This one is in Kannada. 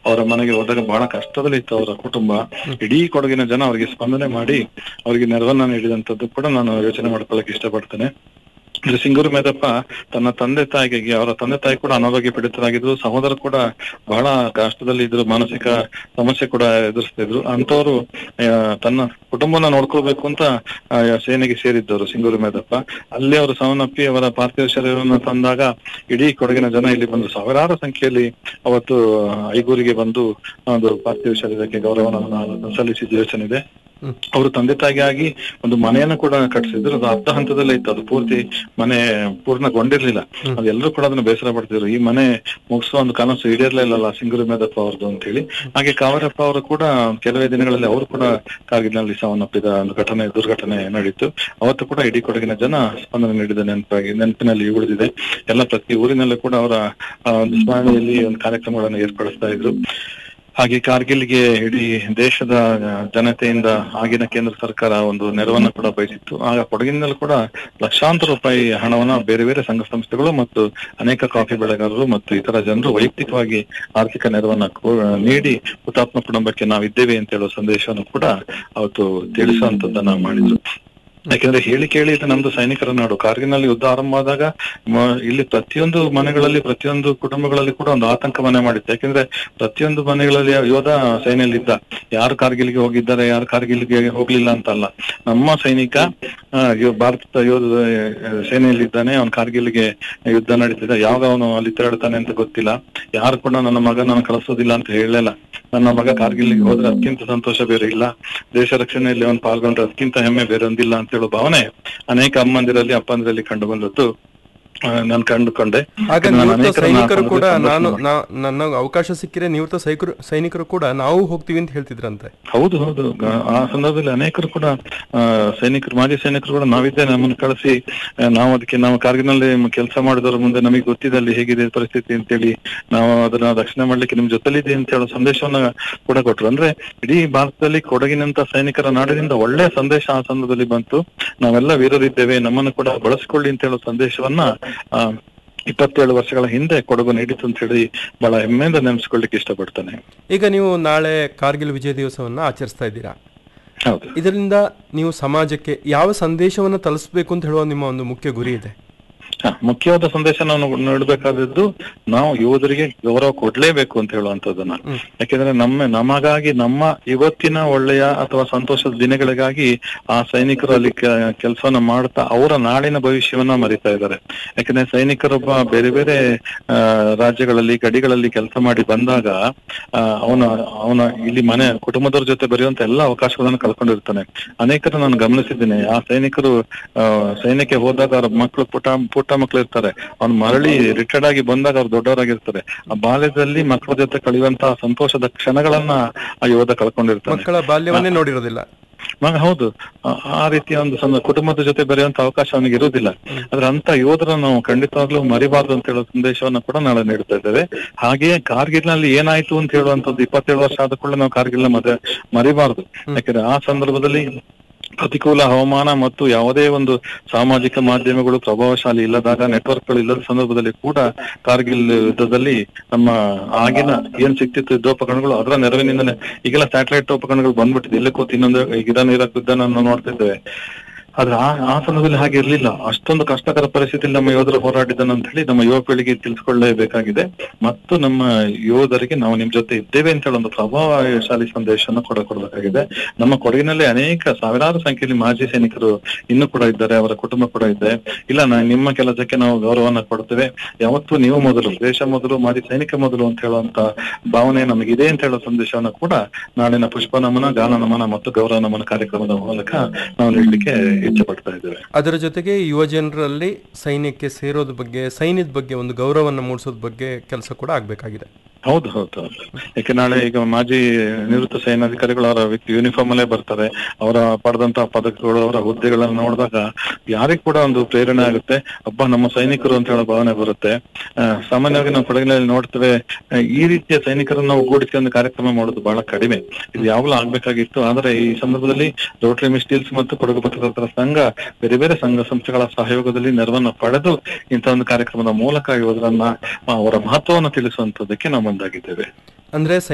ಅವರ ಮನೆಗೆ ಹೋದಾಗ ಬಹಳ ಕಷ್ಟದಲ್ಲಿ ಇತ್ತು ಅವರ ಕುಟುಂಬ ಇಡೀ ಕೊಡಗಿನ ಜನ ಅವರಿಗೆ ಸ್ಪಂದನೆ ಮಾಡಿ ಅವರಿಗೆ ನೆರವನ್ನ ನೀಡಿದಂತದ್ದು ಕೂಡ ನಾನು ಯೋಚನೆ ಮಾಡ್ಕೊಳ್ಳಕ್ಕೆ ಇಷ್ಟಪಡ್ತೇನೆ ಅಂದ್ರೆ ಸಿಂಗೂರು ಮೇದಪ್ಪ ತನ್ನ ತಂದೆ ತಾಯಿಗೆ ಅವರ ತಂದೆ ತಾಯಿ ಕೂಡ ಅನಾರೋಗ್ಯ ಪೀಡಿತರಾಗಿದ್ರು ಸಹೋದರ ಕೂಡ ಬಹಳ ಕಷ್ಟದಲ್ಲಿ ಇದ್ರು ಮಾನಸಿಕ ಸಮಸ್ಯೆ ಕೂಡ ಎದುರಿಸ್ತಿದ್ರು ಅಂತವರು ತನ್ನ ಕುಟುಂಬನ ನೋಡ್ಕೋಬೇಕು ಅಂತ ಆ, ಸೇನೆಗೆ ಸೇರಿದ್ದವರು ಸಿಂಗೂರು ಮೇದಪ್ಪ ಅಲ್ಲಿ ಅವರು ಸಾವನ್ನಪ್ಪಿ ಅವರ ಪಾರ್ಥಿವ ಶರೀರವನ್ನು ತಂದಾಗ ಇಡೀ ಕೊಡಗಿನ ಜನ ಇಲ್ಲಿ ಬಂದು ಸಾವಿರಾರು ಸಂಖ್ಯೆಯಲ್ಲಿ ಅವತ್ತು ಐಗೂರಿಗೆ ಬಂದು ಒಂದು ಪಾರ್ಥಿವ ಶರೀರಕ್ಕೆ ಗೌರವವನ್ನು ಸಲ್ಲಿಸಿದ ಯೋಚನೆ ಇದೆ ಅವರು ತಂದೆ ತಾಯಿಗಾಗಿ ಒಂದು ಮನೆಯನ್ನ ಕೂಡ ಕಟ್ಟಿಸಿದ್ರು ಅದು ಅರ್ಧ ಹಂತದಲ್ಲೇ ಇತ್ತು ಅದು ಪೂರ್ತಿ ಮನೆ ಪೂರ್ಣಗೊಂಡಿರ್ಲಿಲ್ಲ ಅದೆಲ್ಲರೂ ಕೂಡ ಅದನ್ನ ಬೇಸರ ಪಡ್ತಿದ್ರು ಈ ಮನೆ ಮುಗಿಸುವ ಒಂದು ಕನಸು ಈಡೇರ್ಲಿಲ್ಲಲ್ಲ ಸಿಂಗೂರು ಮೇದಪ್ಪ ಅವ್ರದ್ದು ಅಂತ ಹೇಳಿ ಹಾಗೆ ಕಾವರಪ್ಪ ಅವರು ಕೂಡ ಕೆಲವೇ ದಿನಗಳಲ್ಲಿ ಅವರು ಕೂಡ ಕಾರ್ಗಿಲ್ನಲ್ಲಿ ಸಾವನ್ನಪ್ಪಿದ ಒಂದು ಘಟನೆ ದುರ್ಘಟನೆ ನಡೀತು ಅವತ್ತು ಕೂಡ ಇಡೀ ಕೊಡಗಿನ ಜನ ಸ್ಪಂದನೆ ನೀಡಿದ ನೆನಪಾಗಿ ನೆನಪಿನಲ್ಲಿ ಉಳಿದಿದೆ ಎಲ್ಲ ಪ್ರತಿ ಊರಿನಲ್ಲೂ ಕೂಡ ಅವರ ಆ, ಒಂದು ಸ್ಮರಣೆಯಲ್ಲಿ ಒಂದು ಕಾರ್ಯಕ್ರಮಗಳನ್ನು ಏರ್ಪಡಿಸ್ತಾ ಇದ್ರು ಹಾಗೆ ಕಾರ್ಗಿಲ್ಗೆ ಇಡೀ ದೇಶದ ಜನತೆಯಿಂದ ಆಗಿನ ಕೇಂದ್ರ ಸರ್ಕಾರ ಒಂದು ನೆರವನ್ನ ಕೂಡ ಬಯಸಿತ್ತು ಆಗ ಕೊಡಗಿನಲ್ಲಿ ಕೂಡ ಲಕ್ಷಾಂತರ ರೂಪಾಯಿ ಹಣವನ್ನ ಬೇರೆ ಬೇರೆ ಸಂಘ ಸಂಸ್ಥೆಗಳು ಮತ್ತು ಅನೇಕ ಕಾಫಿ ಬೆಳೆಗಾರರು ಮತ್ತು ಇತರ ಜನರು ವೈಯಕ್ತಿಕವಾಗಿ ಆರ್ಥಿಕ ನೆರವನ್ನ ಕೊ- ನೀಡಿ ಹುತಾತ್ಮ ಕುಟುಂಬಕ್ಕೆ ನಾವಿದ್ದೇವೆ ಅಂತ ಹೇಳುವ ಸಂದೇಶವನ್ನು ಕೂಡ ಅವತ್ತು ತಿಳಿಸುವಂತದ್ದನ್ನ ಮಾಡಿದ್ರು ಯಾಕೆಂದ್ರೆ ಹೇಳಿ ಕೇಳಿ ಇದು ನಮ್ದು ಸೈನಿಕರ ನಾಡು ಕಾರ್ಗಿಲ್ನಲ್ಲಿ ಯುದ್ಧ ಆರಂಭ ಆದಾಗ ಮ- ಇಲ್ಲಿ ಪ್ರತಿಯೊಂದು ಮನೆಗಳಲ್ಲಿ ಪ್ರತಿಯೊಂದು ಕುಟುಂಬಗಳಲ್ಲಿ ಕೂಡ ಒಂದು ಆತಂಕ ಮನೆ ಮಾಡಿತ್ತು ಯಾಕೆಂದ್ರೆ ಪ್ರತಿಯೊಂದು ಮನೆಗಳಲ್ಲಿ ಯೋಧ ಸೇನೆಯಲ್ಲಿ ಇದ್ದ ಯಾರು ಕಾರ್ಗಿಲ್ಗೆ ಹೋಗಿದ್ದಾರೆ ಯಾರು ಕಾರ್ಗಿಲ್ಗೆ ಹೋಗ್ಲಿಲ್ಲ ಅಂತಲ್ಲ ನಮ್ಮ ಸೈನಿಕ ಆ, ಯೋ- ಭಾರತದ ಯೋಧ ಆ, ಸೇನೆಯಲ್ಲಿದ್ದಾನೆ ಅವ್ನು ಕಾರ್ಗಿಲ್ಗೆ ಯುದ್ಧ ನಡೀತಿದೆ ಯಾವಾಗ ಅವನು ಅಲ್ಲಿ ತೆರಳ್ತಾನೆ ಅಂತ ಗೊತ್ತಿಲ್ಲ ಯಾರು ಕೂಡ ನನ್ನ ಮಗ ನಾನು ಕಳಿಸೋದಿಲ್ಲ ಅಂತ ಹೇಳಲಿಲ್ಲ ನನ್ನ ಮಗ ಕಾರ್ಗಿಲ್ಗೆ ಹೋದ್ರೆ ಅದಕ್ಕಿಂತ ಸಂತೋಷ ಬೇರೆ ಇಲ್ಲ ದೇಶ ರಕ್ಷಣೆಯಲ್ಲಿ ಅವನು ಪಾಲ್ಗೊಂಡ್ರೆ ಅದಕ್ಕಿಂತ ಹೆಮ್ಮೆ ಬೇರೆ ಒಂದಿಲ್ಲ ಅಂತ ಹೇಳೋ ಭಾವನೆ ಅನೇಕ ಅಮ್ಮಂದಿರಲ್ಲಿ ಅಪ್ಪಂದಿರಲ್ಲಿ ಕಂಡು ಬಂದದ್ದು ಆ, ನಾನು ಕಂಡುಕೊಂಡೆ ಆಗ ನಾನು ನಿವೃತ್ತ ಅನೇಕರನ್ನ ಸೈನಿಕರು ಆ ಕೂಡ ಸಂದರ್ಭದಲ್ಲಿ ನಾನು ಸಂದರ್ಶನ ನಾ- ನನ್ನ ಅವಕಾಶ ಸಿಕ್ಕಿದ್ರೆ ನಿವೃತ್ತ ಸೈಕರು ಸೈನಿಕರು ಕೂಡ ನಾವು ಹೋಗ್ತೀವಿ ಅಂತ ಹೇಳ್ತಿದ್ರಂತೆ ಹೌದು ಹೌದು ಗ- ಆ ಸಂದರ್ಭದಲ್ಲಿ ಅನೇಕರು ಕೂಡ ಆ, ಸೈನಿಕರು ಮಾಜಿ ಸೈನಿಕರು ಕೂಡ ನಾವಿದ್ದೇ ನಮ್ಮನ್ನು ಕಳಿಸಿ ಆ, ನಾವು ಅದಕ್ಕೆ ನಾವು ಕಾರ್ಗಿಲ್ನಲ್ಲಿ ಕೆಲಸ ಮಾಡಿದವ್ರ ಮುಂದೆ ನಮಗೆ ಗೊತ್ತಿದೆ ಅಲ್ಲಿ ಹೇಗಿದೆ ಪರಿಸ್ಥಿತಿ ಅಂತೇಳಿ ನಾವು ಅದನ್ನ ರಕ್ಷಣೆ ಮಾಡ್ಲಿಕ್ಕೆ ನಿಮ್ ಜೊತೆಲಿದೆ ಅಂತ ಹೇಳೋ ಸಂದೇಶವನ್ನ ಕೂಡ ಕೊಟ್ರು ಅಂದ್ರೆ ಇಡೀ ಭಾರತದಲ್ಲಿ ಕೊಡಗಿನಂತ ಸೈನಿಕರ ನಾಡಿನಿಂದ ಒಳ್ಳೆ ಸಂದೇಶ ಆ ಸಂದರ್ಭದಲ್ಲಿ ಬಂತು ನಾವೆಲ್ಲ ವೀರರಿದ್ದೇವೆ ನಮ್ಮನ್ನು ಕೂಡ ಬಳಸ್ಕೊಳ್ಳಿ ಅಂತ ಹೇಳೋ ಸಂದೇಶವನ್ನ ಆ ಇಪ್ಪತ್ತೇಳು ವರ್ಷಗಳ ಹಿಂದೆ ಕೊಡಗು ನೀಡಿತು ಅಂತ ಹೇಳಿ ಬಹಳ ಹೆಮ್ಮೆಯಿಂದ ನೆನೆಸ್ಕೊಳ್ಳಿಕ್ಕೆ ಇಷ್ಟಪಡ್ತಾನೆ ಈಗ ನೀವು ನಾಳೆ ಕಾರ್ಗಿಲ್ ವಿಜಯ ದಿವಸವನ್ನ ಆಚರಿಸ್ತಾ ಇದ್ದೀರಾ ಹೌದು ಇದರಿಂದ ನೀವು ಸಮಾಜಕ್ಕೆ ಯಾವ ಸಂದೇಶವನ್ನು ತಲುಪಿಸಬೇಕು ಅಂತ ಹೇಳುವ ನಿಮ್ಮ ಒಂದು ಮುಖ್ಯ ಗುರಿ ಇದೆ ಹ, ಮುಖ್ಯವಾದ ಸಂದೇಶ ನಾವು ನೀಡಬೇಕಾದದ್ದು ನಾವು ಯೋಧರಿಗೆ ಗೌರವ ಕೊಡ್ಲೇಬೇಕು ಅಂತ ಹೇಳುವಂತದನ್ನ ಯಾಕೆಂದ್ರೆ ನಮ್ಮ ನಮಗಾಗಿ ನಮ್ಮ ಇವತ್ತಿನ ಒಳ್ಳೆಯ ಅಥವಾ ಸಂತೋಷದ ದಿನಗಳಿಗಾಗಿ ಆ ಸೈನಿಕರು ಅಲ್ಲಿ ಕೆಲಸವನ್ನ ಮಾಡ್ತಾ ಅವರ ನಾಳಿನ ಭವಿಷ್ಯವನ್ನ ಮರಿತಾ ಇದ್ದಾರೆ ಯಾಕಂದ್ರೆ ಸೈನಿಕರೊಬ್ಬ ಬೇರೆ ಬೇರೆ ಆ, ರಾಜ್ಯಗಳಲ್ಲಿ ಗಡಿಗಳಲ್ಲಿ ಕೆಲಸ ಮಾಡಿ ಬಂದಾಗ ಆ, ಅವನ ಅವನ ಇಲ್ಲಿ ಮನೆ ಕುಟುಂಬದವ್ರ ಜೊತೆ ಬೆರೆಯುವಂತ ಎಲ್ಲ ಅವಕಾಶಗಳನ್ನು ಕಳ್ಕೊಂಡಿರ್ತಾನೆ ಅನೇಕರು ನಾನು ಗಮನಿಸಿದ್ದೇನೆ ಆ ಸೈನಿಕರು ಆ, ಸೈನ್ಯಕ್ಕೆ ಹೋದಾಗ ಅವ್ರ ಮಕ್ಕಳು ಪುಟ್ಟ ಪುಟ್ಟ ಮಕ್ಕಳು ಇರ್ತಾರೆ ಅವ್ನು ಮರಳಿ ರಿಟೈರ್ಡ್ ಆಗಿ ಬಂದಾಗ ಅವ್ರು ದೊಡ್ಡವರಾಗಿರ್ತಾರೆ ಆ ಬಾಲ್ಯದಲ್ಲಿ ಮಕ್ಕಳ ಜೊತೆ ಕಳೆಯುವಂತಹ ಸಂತೋಷದ ಕ್ಷಣಗಳನ್ನ ಆ ಯೋಧ ಕಳ್ಕೊಂಡಿರ್ತಾನೆ ಮಕ್ಕಳ ಬಾಲ್ಯವನ್ನೇ ನೋಡಿರೋದಿಲ್ಲ ಮಗ ಹೌದು ಆ- ಆ ರೀತಿಯ ಒಂದು ಸಣ್ಣ ಕುಟುಂಬದ ಜೊತೆ ಬೆರೆಯುವಂತ ಅವಕಾಶ ಅವನಿಗೆ ಇರುವುದಿಲ್ಲ ಆದ್ರೆ ಅಂತ ಯೋಧರನ್ನು ನಾವು ಖಂಡಿತವಾಗ್ಲೂ ಮರಿಬಾರ್ದು ಅಂತ ಹೇಳೋ ಸಂದೇಶವನ್ನ ಕೂಡ ನಾಳೆ ನೀಡ್ತಾ ಇದ್ದೇವೆ ಹಾಗೆಯೇ ಕಾರ್ಗಿಲ್ನಲ್ಲಿ ಏನಾಯ್ತು ಅಂತ ಹೇಳುವಂತದ್ದು ಇಪ್ಪತ್ತೇಳು ವರ್ಷ ಆದ ಕೂಡಲೇ ನಾವು ಕಾರ್ಗಿಲ್ನ ಮದ ಮರಿಬಾರ್ದು ಯಾಕಂದ್ರೆ ಆ ಸಂದರ್ಭದಲ್ಲಿ ಪ್ರತಿಕೂಲ ಹವಾಮಾನ ಮತ್ತು ಯಾವುದೇ ಒಂದು ಸಾಮಾಜಿಕ ಮಾಧ್ಯಮಗಳು ಪ್ರಭಾವಶಾಲಿ ಇಲ್ಲದಾಗ ನೆಟ್ವರ್ಕ್ಗಳು ಇಲ್ಲದ ಸಂದರ್ಭದಲ್ಲಿ ಕೂಡ ಕಾರ್ಗಿಲ್ ಯುದ್ಧದಲ್ಲಿ ನಮ್ಮ ಆಗಿನ ಏನ್ ಸಿಕ್ತಿತ್ತು ಯುದ್ಧೋಪಕರಣಗಳು ಅದರ ನೆರವಿನಿಂದಲೇ ಈಗೆಲ್ಲ ಸ್ಯಾಟಲೈಟ್ ಉಪಕರಣಗಳು ಬಂದ್ಬಿಟ್ಟಿದೆ ಇಲ್ಲೇ ಕೂತು ಇನ್ನೊಂದು ಈಗ ಇರಾನ್ ಇರಾಕ್ ಯುದ್ಧ ನಾವು ನೋಡ್ತಿದ್ದೇವೆ ಆದ್ರೆ ಆ ಆ ಸಂದರ್ಭದಲ್ಲಿ ಹಾಗೆ ಇರ್ಲಿಲ್ಲ ಅಷ್ಟೊಂದು ಕಷ್ಟಕರ ಪರಿಸ್ಥಿತಿಯಲ್ಲಿ ನಮ್ಮ ಯೋಧರು ಹೋರಾಡಿದ್ದಾನೆ ಅಂತ ಹೇಳಿ ನಮ್ಮ ಯುವ ಪೀಳಿಗೆ ತಿಳಿಸ್ಕೊಳ್ಳಲೇಬೇಕಾಗಿದೆ ಮತ್ತು ನಮ್ಮ ಯೋಧರಿಗೆ ನಾವು ನಿಮ್ ಜೊತೆ ಇದ್ದೇವೆ ಅಂತ ಹೇಳಿ ಒಂದು ಪ್ರಭಾವಶಾಲಿ ಸಂದೇಶವನ್ನು ಕೂಡ ಕೊಡಬೇಕಾಗಿದೆ ನಮ್ಮ ಕೊಡಗಿನಲ್ಲಿ ಅನೇಕ ಸಾವಿರಾರು ಸಂಖ್ಯೆಯಲ್ಲಿ ಮಾಜಿ ಸೈನಿಕರು ಇನ್ನೂ ಕೂಡ ಇದ್ದಾರೆ ಅವರ ಕುಟುಂಬ ಕೂಡ ಇದೆ ಇಲ್ಲ ನಾ ನಿಮ್ಮ ಕೆಲಸಕ್ಕೆ ನಾವು ಗೌರವನ ಕೊಡ್ತೇವೆ ಯಾವತ್ತೂ ನೀವು ಮೊದಲು ದೇಶ ಮೊದಲು ಮಾಜಿ ಸೈನಿಕ ಮೊದಲು ಅಂತ ಹೇಳುವಂತ ಭಾವನೆ ನಮಗಿದೆ ಅಂತ ಹೇಳೋ ಸಂದೇಶವನ್ನ ಕೂಡ ನಾಳಿನ ಪುಷ್ಪ ನಮನ ಗಾನ ನಮನ ಮತ್ತು ಗೌರವ ನಮನ ಕಾರ್ಯಕ್ರಮದ ಮೂಲಕ ನಾವು ನೀಡಲಿಕ್ಕೆ ಇಚ್ಛೆ ಪಡ್ತಾ ಇದ್ದೇವೆ ಅದರ ಜೊತೆಗೆ ಯುವ ಜನರಲ್ಲಿ ಸೈನ್ಯಕ್ಕೆ ಸೇರೋದ್ ಬಗ್ಗೆ ಸೈನ್ಯದ ಬಗ್ಗೆ ಒಂದು ಗೌರವವನ್ನು ಮೂಡಿಸೋದ್ ಬಗ್ಗೆ ಕೆಲಸ ಕೂಡ ಆಗ್ಬೇಕಾಗಿದೆ ಹೌದು ಹೌದು ಹೌದು ಯಾಕೆ ನಾಳೆ ಈಗ ಮಾಜಿ ನಿವೃತ್ತ ಸೇನಾಧಿಕಾರಿಗಳು ಅವರ ಯೂನಿಫಾರ್ಮ್ ಅಲ್ಲೇ ಬರ್ತಾರೆ ಅವರ ಪಡೆದಂತಹ ಪದಕಗಳು ಅವರ ಹುದ್ದೆಗಳನ್ನ ನೋಡಿದಾಗ ಯಾರಿಗ್ ಕೂಡ ಒಂದು ಪ್ರೇರಣೆ ಆಗುತ್ತೆ ಅಬ್ಬ ನಮ್ಮ ಸೈನಿಕರು ಅಂತ ಹೇಳೋ ಭಾವನೆ ಬರುತ್ತೆ ಆ, ಸಾಮಾನ್ಯವಾಗಿ ನಾವು ಕೊಡಗಿನಲ್ಲಿ ನೋಡ್ತೇವೆ ಆ, ಈ ರೀತಿಯ ಸೈನಿಕರನ್ನ ನಾವು ಕೂಡಿಸಿ ಒಂದು ಕಾರ್ಯಕ್ರಮ ಮಾಡೋದು ಬಹಳ ಕಡಿಮೆ ಇದು ಯಾವಾಗಲೂ ಆಗ್ಬೇಕಾಗಿತ್ತು ಆದ್ರೆ ಈ ಸಂದರ್ಭದಲ್ಲಿ ರೋಟರಿ ಮಿಸ್ಟೀಲ್ಸ್ ಮತ್ತು ಕೊಡಗು ಪತ್ರಕರ್ತರ ಸಂಘ ಬೇರೆ ಬೇರೆ ಸಂಘ ಸಂಸ್ಥೆಗಳ ಸಹಯೋಗದಲ್ಲಿ ನೆರವನ್ನ ಪಡೆದು ಇಂಥ ಒಂದು ಕಾರ್ಯಕ್ರಮದ ಮೂಲಕ ಯೋಧರನ್ನ ಆ, ಅವರ ಮಹತ್ವವನ್ನು ತಿಳಿಸುವಂತದಕ್ಕೆ ನಾವು ಮುಂದಾಗಿದ್ದೇವೆ ಅಂದ್ರೆ